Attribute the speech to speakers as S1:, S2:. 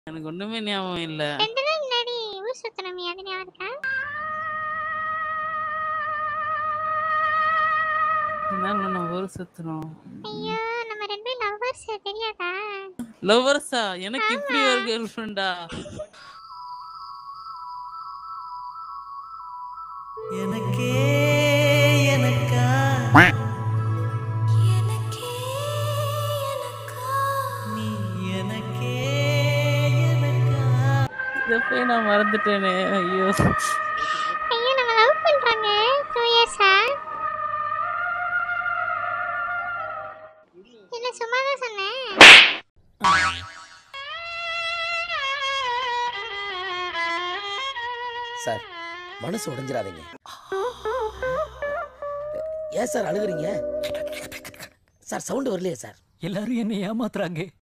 S1: எனக்கு ஒண்ணுமே ஞாபகம் இல்ல
S2: ரெண்டு நாள் முன்னாடி ஊர் சுத்தணுமே அது ஞாபகம் இருக்கா
S1: என்னால நம்ம ஊர் சுத்தணும்
S2: ஐயோ நம்ம ரெண்டு பேரும் லவ்வர்ஸ் தெரியாதா
S1: லவ்வர்ஸா எனக்கு இப்படி ஒரு கேர்ள் ஃப்ரெண்டா
S3: எனக்கே எனக்கா நீ எனக்கே எனக்கா
S1: இத போய் நான் மறந்துட்டேனே ஐயோ
S2: ஐயோ நம்ம லவ் பண்றாங்க டூ இயர்ஸா இல்ல சும்மா தான் சொன்னேன்
S4: சார் மனசு உடைஞ்சிடாதீங்க ஏன் சார் அழுகுறீங்க சார் சவுண்ட் வரலையே சார்
S5: எல்லாரும் என்னை ஏமாத்துறாங்க